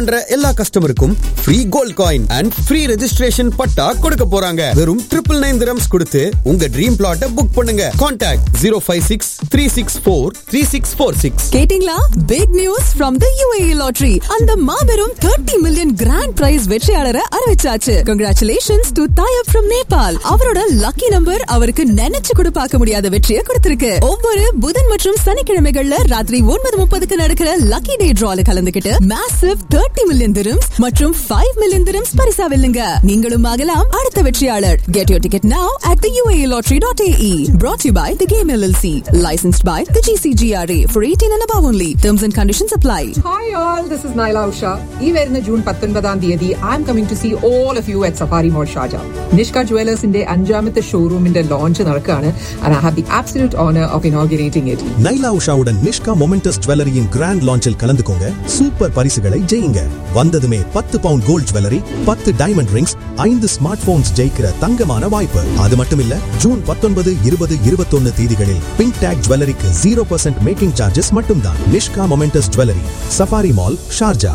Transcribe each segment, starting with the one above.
பண்ற எல்லா கஸ்டமருக்கும் free gold coin and free registration பட்டா கொடுக்க போறாங்க வெறும் ட்ரிபிள் நைன் திரம்ஸ் கொடுத்து உங்க ட்ரீம் பிளாட்டை புக் பண்ணுங்க contact zero five six three six four three six four six கேட்டிங்களா big news from the UAE lottery அந்த மாபெரும் 30 மில்லியன் கிராண்ட் பிரைஸ் வெற்றியாளரை அறிவிச்சாச்சு கங்க்ராச்சுலேஷன்ஸ் டு தாயப் ஃப்ரம் நேபாள் அவரோட லக்கி நம்பர் அவருக்கு நினைச்சு கூட பார்க்க முடியாத வெற்றியை கொடுத்திருக்கு ஒவ்வொரு புதன் மற்றும் சனிக்கிழமைகள்ல ராத்திரி ஒன்பது முப்பதுக்கு நடக்கிற லக்கி டே டிரால கலந்துகிட்டு மேசிவ் 30 மில்லியன் dirhams மற்றும் 5 மில்லியன் dirhams பரிசா வெல்லுங்க நீங்களும் ஆகலாம் அடுத்த வெற்றியாளர் get your ticket now at the UAElottery.ae brought to you by the Game LLC licensed by the GCGRA for 18 and above only terms and conditions apply hi all this is Nyla Usha ഈ വരുന്ന June പത്തൊൻപതാം തീയതി I am coming to see all of you at Safari mall ഷാജ നിഷ്ക ജുവലേഴ്സിന്റെ അഞ്ചാമത്തെ ഷോറൂമിന്റെ launch നടക്കുകയാണ് and I have the absolute honour of inaugurating it Nyla உஷாவுடன் நிஷ்கா மொமெண்டஸ் ஜுவல்லரியின் கிராண்ட் லான்ச்சில் கலந்துக்கோங்க சூப்பர் பரிசுகளை ஜெயிங்க வந்ததுமே பத்து பவுண்ட் கோல்ட் ஜுவல்லரி பத்து டைமண்ட் ரிங்ஸ் ஐந்து ஸ்மார்ட் போன்ஸ் ஜெயிக்கிற தங்கமான வாய்ப்பு அது மட்டும் இல்ல ஜூன் பத்தொன்பது இருபது இருபத்தொன்னு தேதிகளில் பிங்க் டேக் ஜுவல்லரிக்கு ஜீரோ பர்சன்ட் மேக்கிங் சார்ஜஸ் மட்டும்தான் Nishka momentous jewellery Safari mall Sharjah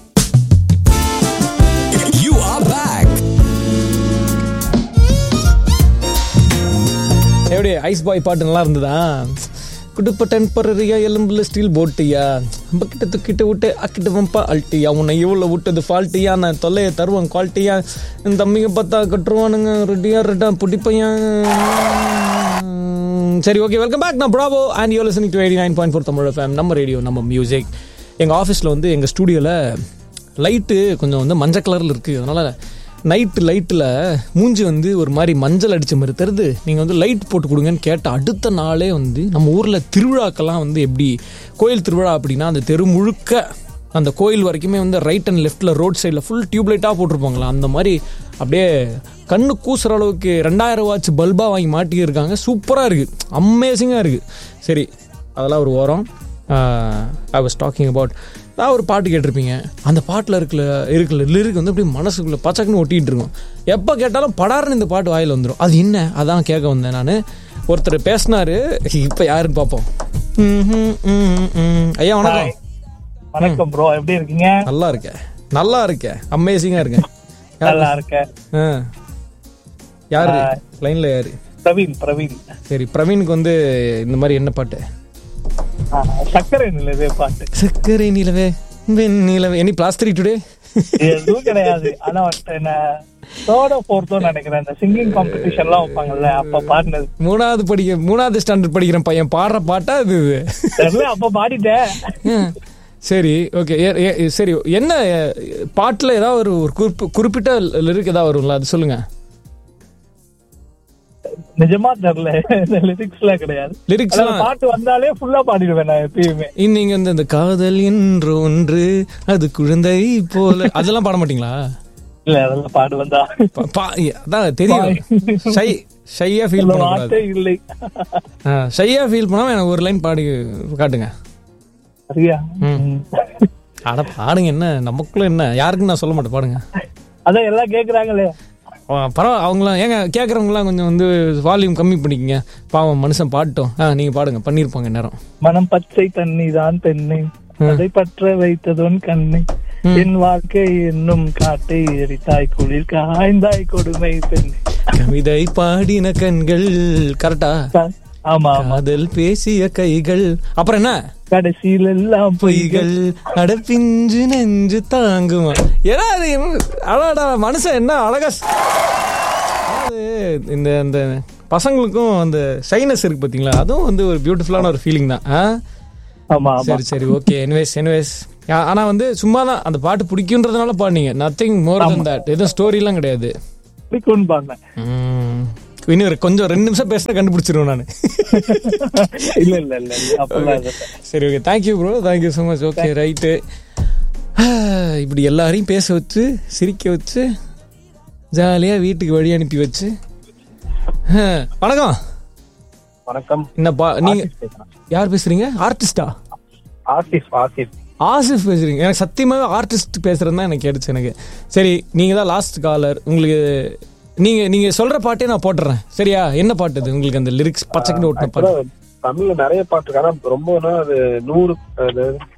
You are back. எப்படி ஐஸ் பாய் பாட்டு நல்லா இருந்ததா குடுப்ப டெம்பரரியா எலும்புல ஸ்டீல் போட்டியா நம்ம கிட்ட துக்கிட்டு விட்டு அக்கிட்ட வம்பா அல்ட்டியா உன்னை இவ்வளோ விட்டது ஃபால்ட்டியா நான் தொல்லையை தருவேன் குவாலிட்டியா என் தம்பிங்க பார்த்தா கட்டுருவானுங்க ரெடியா ரெட்டா பிடிப்பையன் சரி ஓகே வெல்கம் பேக் நான் Bravo and you listening to eighty nine point four Tamil fame நம்ம ரேடியோ நம்ம மியூசிக் எங்கள் ஆஃபீஸில் வந்து எங்கள் ஸ்டூடியோவில் லைட்டு கொஞ்சம் வந்து மஞ்சள் கலரில் இருக்குது அதனால் நைட்டு லைட்டில் மூஞ்சி வந்து ஒரு மாதிரி மஞ்சள் அடித்த மாதிரி தருது நீங்கள் வந்து லைட் போட்டு கொடுங்கன்னு கேட்ட அடுத்த நாளே வந்து நம்ம ஊரில் திருவிழாக்கெல்லாம் வந்து எப்படி கோயில் திருவிழா அப்படின்னா அந்த தெரு முழுக்க அந்த கோயில் வரைக்குமே வந்து ரைட் அண்ட் லெஃப்ட்டில் ரோட் சைடில் ஃபுல் டியூப்லைட்டாக போட்டிருப்பாங்களா அந்த மாதிரி அப்படியே கண்ணு கூசுற அளவுக்கு ரெண்டாயிரம் வாட்ச் பல்பாக வாங்கி மாட்டிக்கிருக்காங்க சூப்பராக இருக்குது அமேசிங்காக இருக்குது சரி அதெல்லாம் ஒரு ஓரம் ஐ வாஸ் டாக்கிங் அபவுட் நான் ஒரு பாட்டு கேட்டிருப்பீங்க அந்த பாட்டில் இருக்கல இருக்கல லிரிக் வந்து அப்படியே மனசுக்குள்ளே பச்சக்குன்னு ஒட்டிகிட்டு இருக்கும் எப்போ கேட்டாலும் படார்னு இந்த பாட்டு வாயில் வந்துடும் அது என்ன அதான் கேட்க வந்தேன் நான் ஒருத்தர் பேசினாரு இப்போ யாருன்னு பார்ப்போம் ம்ஹும், ம், ம். ஐயா வணக்கம் வணக்கம் ப்ரோ எப்படி இருக்கீங்க நல்லா இருக்கேன் நல்லா இருக்கேன் அமேசிங்காக இருக்கேன் நல்லா இருக்கேன் ஆ யாரு லைனில் யாரு பிரவீன் பிரவீன் சரி பிரவீனுக்கு வந்து இந்த மாதிரி என்ன பாட்டு ஆ, சக்கரை நிலவே பாட்டு சக்கரை நிலவே வெண் நிலவே எனி பிளாஸ்டரி டுடே எதுவும் கிடையாது ஆனா வந்துட்டு என்ன தேர்டோ ஃபோர்த்தோ நினைக்கிறேன் இந்த சிங்கிங் காம்படிஷன் எல்லாம் வைப்பாங்கல்ல அப்ப பாடினது மூணாவது படிக்க மூணாவது ஸ்டாண்டர்ட் படிக்கிற பையன் பாடுற பாட்டா இது இது? தெரியல அப்ப பாடிட்டேன் ஆ, சரி ஓகே சரி என்ன அஹ், பாட்டுல ஏதாவது ஒரு ஒரு குறிப்பு குறிப்பிட்ட லிரிக் ஏதாவது வரும்ல அது சொல்லுங்க நிஜமா தெரியல இந்த லிரிக்ஸ்ல கிடையாது Lyrics அதாவது எல்லாம் பாட்டு வந்தாலே ஃபுல்லா பாடிடுவேன் நான் எப்பயுமே நீங்க இந்த இந்த காதல் என்று ஒன்று அது குழந்தை போல அதெல்லாம் பாட மாட்டீங்களா இல்ல அதெல்லாம் பாடு வந்தா பா- பா- அதான் தெரியும் ஷை ஷையா ஃபீல் இந்த பண்ணக்கூடாது வார்த்தை இல்லை ஷையா ஃபீல் பண்ணாம எனக்கு ஒரு லைன் பாடி காட்டுங்க சரியா ம். ம். அட பாடுங்க என்ன நமக்குள்ள என்ன யாருக்கும் நான் சொல்ல மாட்டேன் பாடுங்க அதான் எல்லாம் கேக்குறாங்களே ஆ, பரவாயில்ல அவங்களாம் ஏங்க கேட்குறவங்களாம் கொஞ்சம் வந்து வால்யூம் கம்மி பண்ணிக்கங்க பாவம் மனுஷன் பாடட்டும் ஆ நீங்கள் பாடுங்க பண்ணியிருப்பாங்க நேரம் மனம் பச்சை தண்ணி தான் பெண்ணை அதை பற்ற வைத்ததொன் கண்ணை என் வாழ்க்கை என்னும் காட்டை எரித்தாய் குளிர் காய்ந்தாய் கொடுமை பெண்ணை கவிதை பாடின கண்கள் கரெக்டா ஆமா ஆமா காதல் பேசிய கைகள் அப்புறம் என்ன கடைசியில் எல்லாம் பொய்கள் பொய்கள் அடப்பிஞ்சு நெஞ்சு தாங்குமா ஏன்னா அது என்ன- அடாடா மனுஷன் என்ன அழகா ஸ்- அதாவது இந்த இந்த பசங்களுக்கும் அந்த ஷைனஸ் இருக்கு பாத்தீங்களா அதுவும் வந்து ஒரு பியூட்டிஃபுல்லான ஒரு ஃபீலிங் தான் ஆ ஆமா ஆமா சரி சரி ஓகே எனிவேஸ் எனிவேஸ் ஆனா வந்து சும்மா தான் அந்த பாட்டு பிடிக்குன்றதுனால பாடுனீங்க நத்திங் மோர் than தட் எதுவும் ஸ்டோரிலாம் கிடையாது பிடிக்கும்னு பாருங்க ம். இன்னும் ஒரு கொஞ்சம் ரெண்டு நிமிஷம் பேசினா கண்டுபிடிச்சிருவேன் நான் இல்ல இல்ல இல்ல இல்ல அப்பெல்லாம் இல்ல சரி okay thank you bro thank you so much okay right இப்படி எல்லாரையும் பேச வச்சு சிரிக்க வச்சு ஜாலியாக வீட்டுக்கு வழி அனுப்பி வச்சு ஆ, வணக்கம் வணக்கம் என்னப்பா நீங்க யார் பேசுறீங்க ஆர்டிஸ்டா ஆசிஃப் ஆசிஃப் ஆசிஃப் பேசுறீங்க எனக்கு சத்தியமாவே ஆர்டிஸ்ட் பேசுறது தான் எனக்கு கேட்டுச்சு எனக்கு சரி நீங்க தான் லாஸ்ட் காலர் உங்களுக்கு நீங்க நீங்க சொல்ற பாட்டே நான் போட்டுறேன் சரியா என்ன பாட்டு இது உங்களுக்கு அந்த லிரிக்ஸ் பச்சைக்கிட்டு ஓட்டின பாட்டு தமிழ்ல நிறைய பாட்டு இருக்கு ஆனா ரொம்ப நாள் அது நூறு அது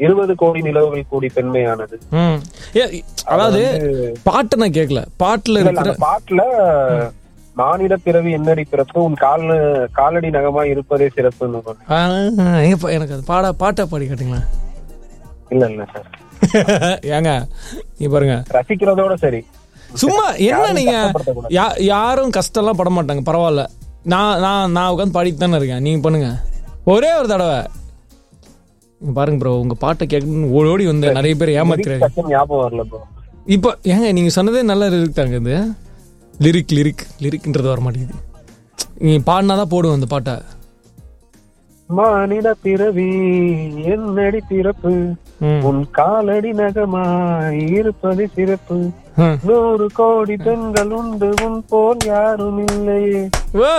இருபது கோடி நிலவுகள் கூடி பெண்மையானது ம் ஏ, அதாவது பாட்டை நான் கேட்கல பாட்டுல இல்ல, இல்ல, இருக்கிற அந்த பாட்டுல மானிட பிறவி என்னடி பிறப்பு உன் கால் காலடி நகமா இருப்பதே சிறப்புன்னு ஒண்ணு. ஆ, எங்க பா- எனக்கு அது பாட பாட்டா பாடி காட்டுங்களேன் இல்ல இல்ல சார் ஏங்க நீ பாருங்க ரசிக்கிறதோட சரி சும்மா என்ன யாரையும் நீங்க கஷ்டப்படுத்தக்கூடாது. யா- யாரும் கஷ்டம்லாம் பட மாட்டாங்க பரவாயில்ல நான் நான் நான் உட்காந்து பாடிட்டு தானே இருக்கேன் நீங்க பண்ணுங்க ஒரே ஒரு தடவை இங்க பாருங்க ப்ரோ உங்க பாட்டை கேட்கணும்னு ஓடி ஓடி வந்து நிறைய பேர் ஏமாத்துறாங்க டக்குன்னு ஞாபகம் வரல ப்ரோ இப்போ ஏங்க நீங்க சொன்னதே நல்ல லிரிக் தாங்க இது லிரிக் லிரிக் லிரிக்ன்றது வர மாட்டேங்குது நீ பாடினாதான் போடுவோம் அந்த பாட்டை மானிட பிறவி என்னடி பிறப்பு ம். உன் காலடி நகமாய் இருப்பது சிறப்பு ம். நூறு கோடி பெண்கள் உண்டு உன் போல் யாரும் இல்லையே வா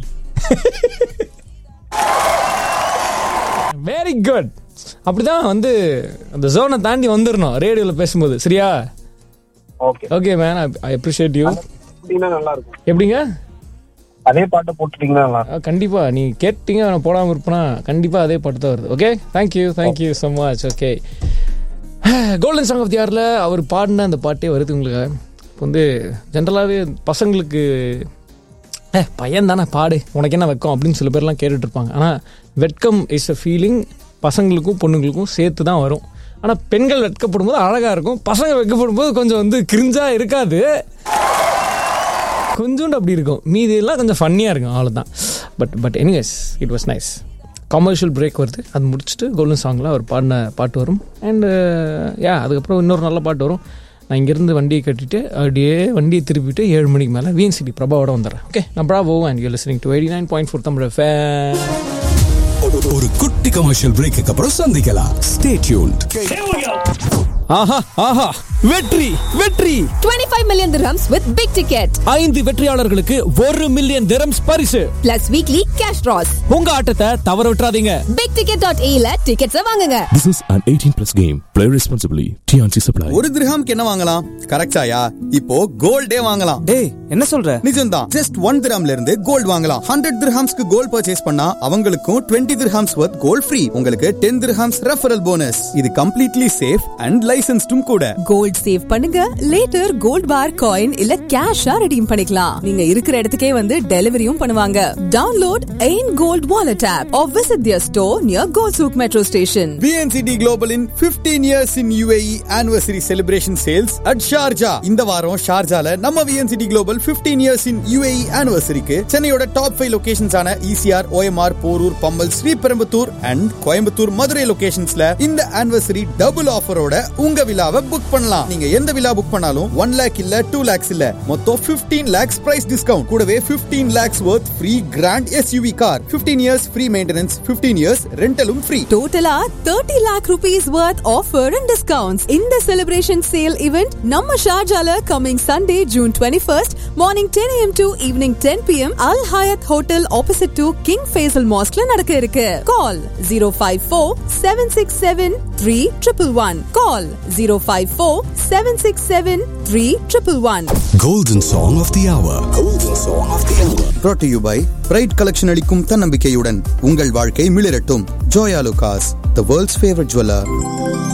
வெரி குட் அப்படிதான் வந்து அந்த ஜோனை தாண்டி வந்துடணும் ரேடியோவில் பேசும்போது சரியா okay okay man I appreciate you அப்படின்னா நல்லா இருக்கும் எப்படிங்க அதே பாட்டை போட்டுட்டீங்கன்னா நல்லா இருக்கும் அஹ் கண்டிப்பா நீ கேட்டீங்க நான் போடாமல் இருப்பேனா கண்டிப்பா அதே பாட்டு தான் வருது okay thank you thank you so much okay golden song of the ஆரில் அவர் பாடின அந்த பாட்டே வருது உங்களுக்கு இப்போ வந்து ஜென்ரலாகவே பசங்களுக்கு ஏ பையன் தானே பாடு உனக்கு என்ன வெக்கம் அப்படின்னு சில பேர்லாம் கேட்டுட்டு இருப்பாங்க ஆனால் வெட்கம் இஸ் அ ஃபீலிங் பசங்களுக்கும் பொண்ணுங்களுக்கும் சேர்த்து தான் வரும் ஆனால் பெண்கள் வெட்கப்படும் போது அழகாக இருக்கும் பசங்க வெட்கப்படும் போது கொஞ்சம் வந்து கிரிஞ்சாக இருக்காது கொஞ்சோண்டு அப்படி இருக்கும் மீதி எல்லாம் கொஞ்சம் ஃபன்னியாக இருக்கும் அவ்வளோதான் but but anyways it was nice commercial break வருது அது முடிச்சுட்டு கோல்டன் சாங்கில் அவர் பாடின பாட்டு வரும் அண்டு யா அதுக்கப்புறம் இன்னொரு நல்ல பாட்டு வரும் நான் இங்கேருந்து வண்டியை கட்டிட்டு அப்படியே வண்டியை திருப்பிட்டு ஏழு மணிக்கு மேலே விஎன்சிடி பிரபாவோட வந்துடுறேன் ஓகே நான் Bravo and you listening to eighty nine point four Tamil fan ஒரு குட்டி கமர்ஷியல் பிரேக்கு அப்புறம் சந்திக்கலாம் ஸ்டே டியூன்ட் ஆஹா ஆஹா வெற்றி வெற்றி 25 million dirhams with big ticket ஐந்து வெற்றியாளர்களுக்கு ஒரு மில்லியன் திரம்ஸ் பரிசு plus weekly cash draws. உங்க ஆட்டத்தை தவற விட்டுறாதீங்க bigticket.ae ல tickets வாங்குங்க. This is an 18 plus game. Play responsibly. TNC Supply. ஒரு திரஹாம்க்கு என்ன வாங்கலாம் கரெக்டாயா இப்போ கோல்டே வாங்கலாம் டேய் என்ன சொல்ற நிஜம்தான் ஜஸ்ட் ஒன் திரம்ல இருந்து கோல்ட் வாங்கலாம் ஹண்ட்ரட் திரஹாம்ஸ்க்கு கோல்ட் பர்ச்சேஸ் பண்ணா அவங்களுக்கும் twenty dirhams worth gold free உங்களுக்கு டென் திரஹாம்ஸ் ரெஃபரல் போனஸ் இது கம்ப்ளீட்லி சேஃப் அண்ட் லைசன்ஸ்டும் கூட கோல்ட் சேவ் பண்ணுங்க லேட்டர் கோல்ட் பார் காயின் இல்ல கேஷா ரெடீம் பண்ணிக்கலாம் நீங்க இருக்கிற இடத்துக்கே வந்து டெலிவரியும் பண்ணுவாங்க download Ain gold wallet app or visit their store near gold souk metro station VNCT Global in 15 years in UAE anniversary celebration sales at Sharjah. இந்த வாரம் ஷார்ஜால நம்ம VNCT Global 15 years in UAE anniversaryக்கு சென்னையோட டாப் 5 லொகேஷன்ஸ் ஆன ECR, OMR, Porur, Pammal, Sriperumbudur and Coimbatore, Madurai லொகேஷன்ஸ்ல இந்த anniversary double ஆஃபரோட உங்க விழாவை புக் பண்ணலாம். நீங்க எந்த விழா புக் பண்ணாலும் 1 லேக் இல்ல 2 லேக்ஸ் இல்ல மொத்தம் 15 லேக்ஸ் பிரைஸ் டிஸ்கவுண்ட் கூடவே 15 lakhs worth free grand SUV car 15 years free maintenance 15 years ரெண்டலும் ஃப்ரீ டோட்டலா thirty lakh rupees worth offer and discounts இந்த செலிப்ரேஷன் சேல் இவெண்ட் நம்ம ஷார்ஜால coming Sunday June twenty first morning ten AM to evening ten PM Al Hayat hotel opposite to King Faisal மாஸ்க்ல நடக்க இருக்கு call zero five four seven six seven three triple one call zero five four seven six seven three triple one Golden Song of the Hour. Golden Song of the Hour. brought to you by bright collection அளிக்கும் தன்னம்பிக்கையுடன் உங்கள் வாழ்க்கை மிளிரட்டும் Joyalukkas the world's favourite jeweller